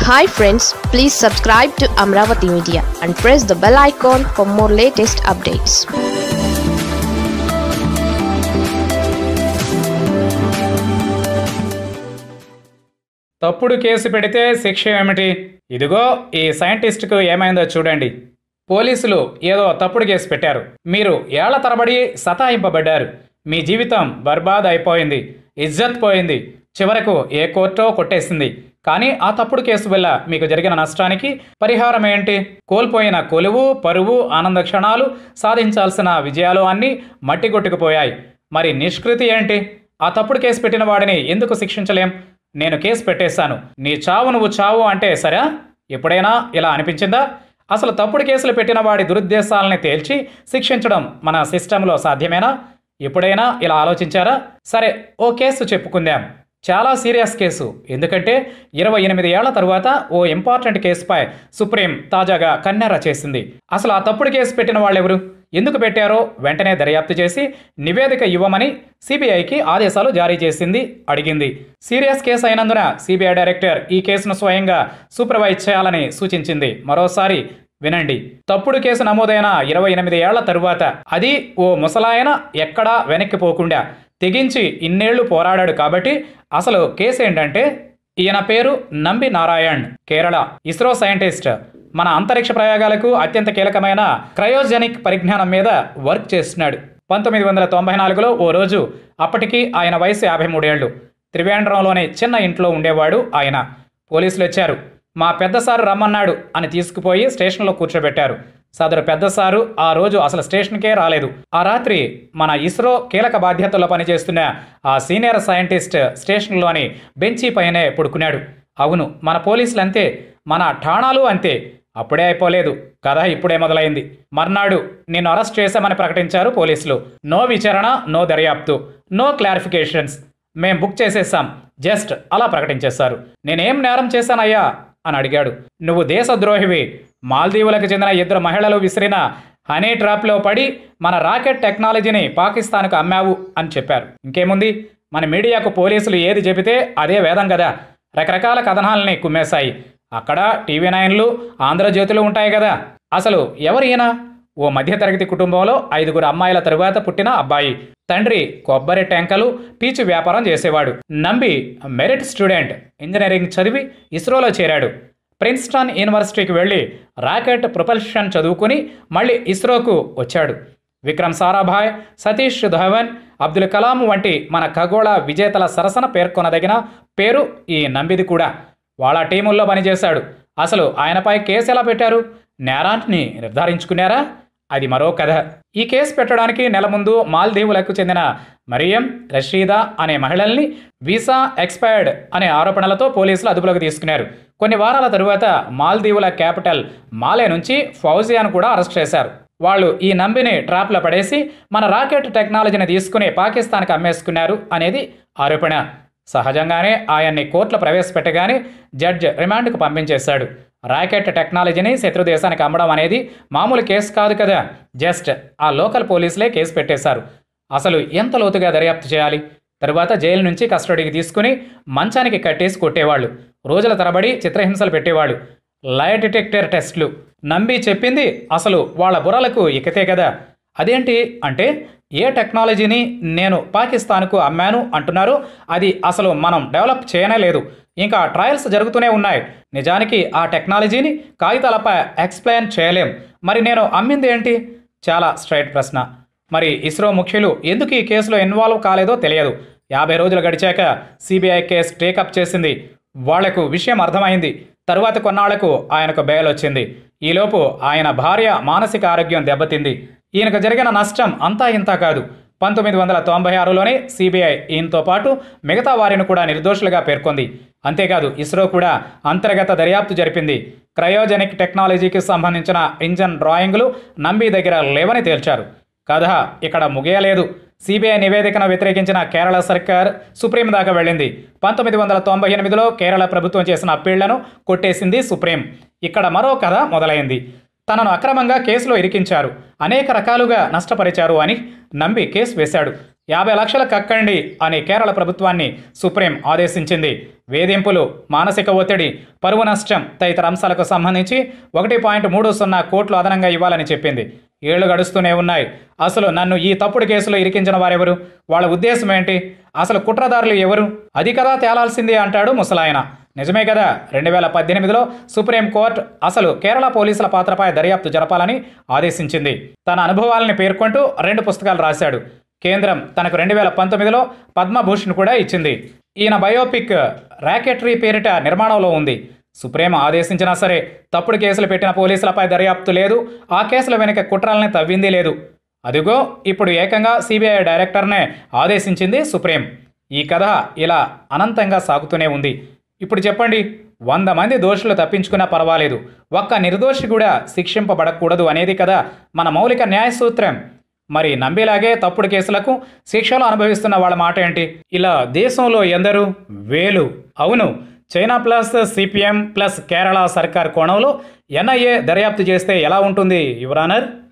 hi friends please subscribe to Amaravati media and press the bell icon for more latest updates తప్పుడు case పెడితే శిక్ష ఏమిటి ఇదిగో ఈ సైంటిస్ట్కు ఏమైందో చూడండి పోలీసులు ఏదో తప్పుడు కేసు పెట్టారు మీరు ఏళ్ల తరబడి సతాయింపబడ్డారు మీ జీవితం బర్బాద్ అయిపోయింది ఇజ్జత్ పోయింది చివరకు ఏ కోర్టో కొట్టేసింది కానీ ఆ తప్పుడు కేసు వల్ల మీకు జరిగిన నష్టానికి పరిహారం ఏంటి కోల్పోయిన కొలువు పరువు ఆనంద క్షణాలు సాధించాల్సిన విజయాలు అన్నీ మట్టి కొట్టుకుపోయాయి మరి నిష్కృతి ఏంటి ఆ తప్పుడు కేసు పెట్టిన వాడిని ఎందుకు శిక్షించలేం నేను కేసు పెట్టేశాను నీ చావు నువ్వు చావు అంటే సరే ఎప్పుడైనా ఇలా అనిపించిందా అసలు తప్పుడు కేసులు పెట్టిన వాడి దురుద్దేశాలని తేల్చి శిక్షించడం మన సిస్టంలో సాధ్యమేనా ఎప్పుడైనా ఇలా ఆలోచించారా సరే ఓ కేసు చెప్పుకుందాం చాలా సీరియస్ కేసు ఎందుకంటే ఇరవై ఎనిమిది ఏళ్ల తరువాత ఓ ఇంపార్టెంట్ కేసుపై సుప్రీం తాజాగా కన్నెర చేసింది అసలు ఆ తప్పుడు కేసు పెట్టిన వాళ్ళెవరు ఎందుకు పెట్టారో వెంటనే దర్యాప్తు చేసి నివేదిక ఇవ్వమని సిబిఐకి ఆదేశాలు జారీ చేసింది అడిగింది సీరియస్ కేసు అయినందున సిబిఐ డైరెక్టర్ ఈ కేసును స్వయంగా సూపర్వైజ్ చేయాలని సూచించింది మరోసారి వినండి తప్పుడు కేసు నమోదైన ఇరవై ఎనిమిది ఏళ్ల తరువాత అది ఓ ముసలాయన ఎక్కడా వెనక్కి పోకుండా తెగించి ఇన్నేళ్లు పోరాడాడు కాబట్టి అసలు కేసు ఏంటంటే ఈయన పేరు నంబి నారాయణ్ కేరళ ఇస్రో సైంటిస్ట్ మన అంతరిక్ష ప్రయోగాలకు అత్యంత కీలకమైన క్రయోజెనిక్ పరిజ్ఞానం మీద వర్క్ చేస్తున్నాడు పంతొమ్మిది వందల తొంభై నాలుగులో ఓ రోజు అప్పటికి ఆయన వయసు యాభై మూడేళ్లు త్రివేంద్రంలోని చిన్న ఇంట్లో ఉండేవాడు ఆయన పోలీసులు వచ్చారు మా పెద్ద సారు రమ్మన్నాడు అని తీసుకుపోయి స్టేషన్లో కూర్చోబెట్టారు సదరు పెద్ద సారు ఆ రోజు అసలు స్టేషన్కే రాలేదు ఆ రాత్రి మన ఇస్రో కీలక బాధ్యతల్లో పనిచేస్తున్న ఆ సీనియర్ సైంటిస్ట్ స్టేషన్లోని బెంచీ పైనే పడుకున్నాడు అవును మన పోలీసులు అంతే మన ఠాణాలు అంతే అప్పుడే అయిపోలేదు కథ ఇప్పుడే మొదలైంది మర్నాడు నిన్ను అరెస్ట్ చేశామని ప్రకటించారు పోలీసులు నో విచారణ నో దర్యాప్తు నో క్లారిఫికేషన్స్ మేం బుక్ చేసేసాం జస్ట్ అలా ప్రకటించేశారు నేనేం నేరం చేశానయ్యా అని అడిగాడు నువ్వు దేశద్రోహివి మాల్దీవులకు చెందిన ఇద్దరు మహిళలు విసిరిన హనీ ట్రాప్లో పడి మన రాకెట్ టెక్నాలజీని పాకిస్తాన్కు అమ్మావు అని చెప్పారు ఇంకేముంది మన మీడియాకు పోలీసులు ఏది చెబితే అదే వేదం కదా రకరకాల కథనాలని కుమ్మేశాయి అక్కడ టీవీ నైన్లు ఆంధ్రజ్యోతులు ఉంటాయి కదా అసలు ఎవరు ఈయన ఓ మధ్యతరగతి కుటుంబంలో ఐదుగురు అమ్మాయిల తరువాత పుట్టిన అబ్బాయి తండ్రి కొబ్బరి టెంకలు పీచు వ్యాపారం చేసేవాడు నంబి మెరిట్ స్టూడెంట్ ఇంజనీరింగ్ చదివి ఇస్రోలో చేరాడు ప్రిన్స్టన్ యూనివర్సిటీకి వెళ్ళి రాకెట్ ప్రొపల్షన్ చదువుకుని మళ్ళీ ఇస్రోకు వచ్చాడు విక్రమ్ సారాభాయ్ సతీష్ ధవన్ అబ్దుల్ కలాం వంటి మన ఖగోళ విజేతల సరసన పేర్కొనదగిన పేరు ఈ నంబిది కూడా వాళ్ళ టీముల్లో పనిచేశాడు అసలు ఆయనపై కేసు ఎలా పెట్టారు నేరాన్ని నిర్ధారించుకున్నారా అది మరో కథ ఈ కేసు పెట్టడానికి నెల ముందు మాల్దీవులకు చెందిన మరియం రషీదా అనే మహిళల్ని వీసా ఎక్స్పైర్డ్ అనే ఆరోపణలతో పోలీసులు అదుపులోకి తీసుకున్నారు కొన్ని వారాల తరువాత మాల్దీవుల క్యాపిటల్ మాలే నుంచి ఫౌజియాను కూడా అరెస్ట్ చేశారు వాళ్ళు ఈ నంబిని ట్రాప్లో పడేసి మన రాకెట్ టెక్నాలజీని తీసుకుని పాకిస్తాన్కి అమ్మేసుకున్నారు అనేది ఆరోపణ సహజంగానే ఆయన్ని కోర్టులో ప్రవేశపెట్టగానే జడ్జ్ రిమాండ్కు పంపించేశాడు రాకెట్ టెక్నాలజీని శత్రు దేశానికి అమ్మడం అనేది మామూలు కేసు కాదు కదా జస్ట్ ఆ లోకల్ పోలీసులే కేసు పెట్టేశారు అసలు ఎంత లోతుగా దర్యాప్తు చేయాలి తరువాత జైలు నుంచి కస్టడీకి తీసుకుని మంచానికి కట్టేసి కొట్టేవాళ్ళు రోజుల తరబడి చిత్రహింసలు పెట్టేవాళ్ళు లై డిటెక్టర్ టెస్ట్లు నంబి చెప్పింది అసలు వాళ్ళ బుర్రలకు ఎక్కితే కదా అదేంటి అంటే ఏ టెక్నాలజీని నేను పాకిస్తాన్కు అమ్మాను అంటున్నారు అది అసలు మనం డెవలప్ చేయనే లేదు ఇంకా ట్రయల్స్ జరుగుతూనే ఉన్నాయి నిజానికి ఆ టెక్నాలజీని కాగితాలపై ఎక్స్ప్లెయిన్ చేయలేం మరి నేను అమ్మింది ఏంటి చాలా స్ట్రైట్ ప్రశ్న మరి ఇస్రో ముఖ్యులు ఎందుకు ఈ కేసులో ఇన్వాల్వ్ కాలేదో తెలియదు యాభై రోజులు గడిచాక సిబిఐ కేసు టేకప్ చేసింది వాళ్లకు విషయం అర్థమైంది తరువాత కొన్నాళ్లకు ఆయనకు బెయిల్ వచ్చింది ఈలోపు ఆయన భార్య మానసిక ఆరోగ్యం దెబ్బతింది ఈయనకు జరిగిన నష్టం అంతా ఇంతా కాదు పంతొమ్మిది వందల తొంభై ఆరులోనే సిబిఐ ఈయనతో పాటు మిగతా వారిని కూడా నిర్దోషులుగా పేర్కొంది అంతేకాదు ఇస్రో కూడా అంతర్గత దర్యాప్తు జరిపింది క్రయోజెనిక్ టెక్నాలజీకి సంబంధించిన ఇంజన్ డ్రాయింగ్లు నంబి దగ్గర లేవని తేల్చారు కథ ఇక్కడ ముగియలేదు సిబిఐ నివేదికను వ్యతిరేకించిన కేరళ సర్కార్ సుప్రీం దాకా వెళ్ళింది పంతొమ్మిది వందల తొంభై ఎనిమిదిలో కేరళ ప్రభుత్వం చేసిన అప్పీళ్లను కొట్టేసింది సుప్రీం ఇక్కడ మరో కథ మొదలైంది తనను అక్రమంగా కేసులో ఇరికించారు అనేక రకాలుగా నష్టపరిచారు అని నంబి కేసు వేశాడు యాభై లక్షల కక్కండి అని కేరళ ప్రభుత్వాన్ని సుప్రీం ఆదేశించింది వేధింపులు మానసిక ఒత్తిడి పరువు నష్టం తదితర అంశాలకు సంబంధించి ఒకటి పాయింట్ మూడు సున్నా కోట్లు అదనంగా ఇవ్వాలని చెప్పింది ఏళ్లు గడుస్తూనే ఉన్నాయి అసలు నన్ను ఈ తప్పుడు కేసులో ఇరికించిన వారెవరు వాళ్ళ ఉద్దేశం ఏంటి అసలు కుట్రదారులు ఎవరు అది కదా తేలాల్సింది అంటాడు ముసలాయన నిజమే కదా రెండు వేల పద్దెనిమిదిలో సుప్రీంకోర్టు అసలు కేరళ పోలీసుల పాత్రపై దర్యాప్తు జరపాలని ఆదేశించింది తన అనుభవాలని పేర్కొంటూ రెండు పుస్తకాలు రాశాడు కేంద్రం తనకు రెండు వేల పంతొమ్మిదిలో పద్మభూషణ్ కూడా ఇచ్చింది ఈయన బయోపిక్ ర్యాకెటరీ పేరిట నిర్మాణంలో ఉంది సుప్రీం ఆదేశించినా సరే తప్పుడు కేసులు పెట్టిన పోలీసులపై దర్యాప్తు లేదు ఆ కేసుల వెనుక కుట్రల్ని తవ్వింది లేదు అదిగో ఇప్పుడు ఏకంగా సిబిఐ డైరెక్టర్నే ఆదేశించింది సుప్రీం ఈ కథ ఇలా అనంతంగా సాగుతూనే ఉంది ఇప్పుడు చెప్పండి వంద మంది దోషులు తప్పించుకున్నా పర్వాలేదు ఒక్క నిర్దోషి కూడా శిక్షింపబడకూడదు అనేది కదా మన మౌలిక న్యాయ సూత్రం మరి నంబిలాగే తప్పుడు కేసులకు శిక్షలు అనుభవిస్తున్న వాళ్ళ మాట ఏంటి ఇలా దేశంలో ఎందరు వేలు అవును China plus CPM plus Kerala సర్కార్ కోణంలో ఎన్ఐఏ దర్యాప్తు చేస్తే ఎలా ఉంటుంది యువరానర్